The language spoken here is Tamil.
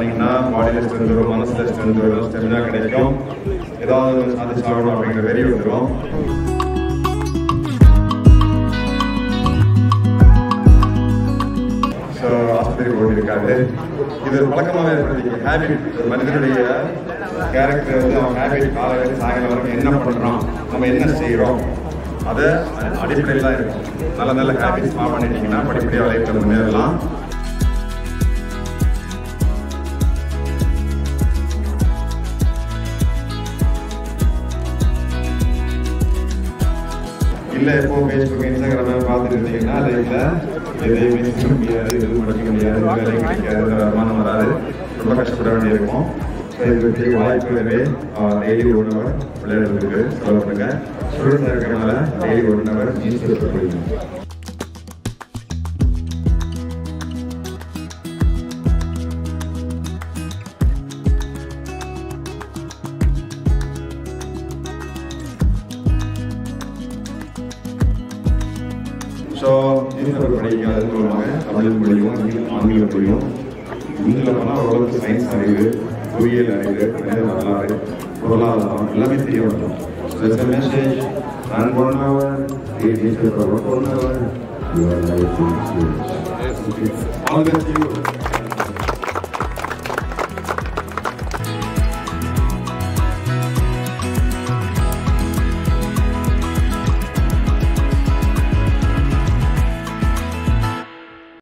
பண்ணீங்கன்னா பாடியில் ஸ்ட்ரென்த் வரும் மனசில் ஸ்ட்ரென்த் வரும் ஸ்டெமினா கிடைக்கும் ஏதாவது ஒண்ணு சாதிச்சு ஆகணும் அப்படிங்கிற வெறி வந்துடும் ஸோ ஆஸ்பத்திரி போயிருக்காரு இது ஒரு பழக்கமாகவே இருக்கிறது ஹேபிட் ஒரு மனிதனுடைய கேரக்டர் வந்து அவன் ஹேபிட் காலையில் சாயங்காலம் வரைக்கும் என்ன பண்ணுறான் நம்ம என்ன செய்கிறோம் அதை அடிப்படையில் தான் இருக்கும் நல்ல நல்ல ஹேபிட்ஸ் ஃபார்ம் பண்ணிட்டீங்கன்னா படிப்படியாக லைஃப்பில் முன்னேறலாம் இல்லை எப்போ ஃபேஸ்புக் இன்ஸ்டாகிராம் பார்த்துட்டு இருந்தீங்கன்னா லைஃப்பில் எதையுமே செய்ய முடியாது எதுவும் படிக்க முடியாது வேலை கிடைக்காது வருமானம் வராது ரொம்ப கஷ்டப்பட வேண்டியிருக்கும் ஸோ இதுக்கு வாய்ப்புகளவே டெய்லி ஒன் ஹவர் விளையாடுறதுக்கு செலவு பண்ணுங்க ஸ்டூடெண்ட்ஸாக இருக்கிறனால daily one hour newspaper படிக்கணும் ஸோ நியூஸ் பேப்பர் படிக்காதது மூலமாக தமிழ் மொழியும் இங்கிலீஷ் ஆங்கில மொழியும் இங்கிலீஷில் போனால் ஓரளவுக்கு சயின்ஸ் அறிவு பொறியியல் அறிவு மனித வரலாறு பொருளாதாரம் எல்லாமே தெரிய வரும் ஸோ மெசேஜ் நான் one hour read newspaper one hour your life all the